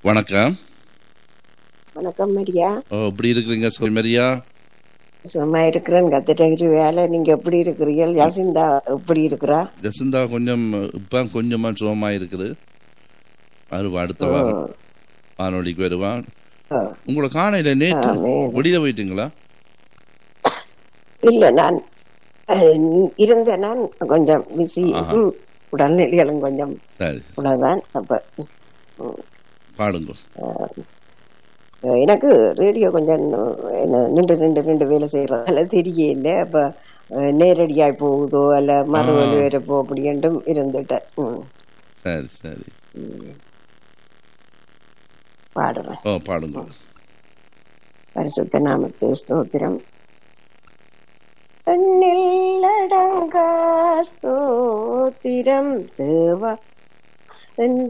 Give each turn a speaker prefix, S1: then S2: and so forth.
S1: வணக்கம்
S2: வணக்கம் மரியா
S1: ஓ எப்படி இருக்கிறீங்க சௌமரியா
S2: சும்மா இருக்கிறேன் கத்துட்டு வேலை நீங்க எப்படி இருக்கிறீர்கள் யசிந்தா எப்படி இருக்கிறா
S1: ஜசந்தா கொஞ்சம் இப்போ கொஞ்சமா சுகமா இருக்குது வருவா அடுத்த வாரம் வானொலிக்கு வருவான்
S2: ஆ.
S1: உங்களை காணையில நேற்று
S2: ஆமென்.
S1: வெளியில போயிட்டீங்களா
S2: இல்ல நான் அஹ், இருந்தேன் நான் கொஞ்சம் பிஸி
S1: ஆஹா.
S2: உடல்நிலைகளும் கொஞ்சம்
S1: சரி
S2: உள்ளதான் அப்ப ம்,
S1: பாடுங்க
S2: அஹ், எனக்கு ரேடியோ கொஞ்சம் என்ன, நின்று நின்று நின்று வேலை செய்யறதால தெரியல அப்ப அஹ், நேரடியாய் போகுதோ அல்ல மறுவழி வரப்போ அப்படின்ட்டும் இருந்துட்டேன் ம்,
S1: சரி சரி
S2: பாடுறேன்
S1: ஓ பாடுங்க
S2: பரிசுத்த நாமத்து ஸ்தோத்திரம் எண்ணில் அடங்கா ஸ்தோத்திரம் தேவா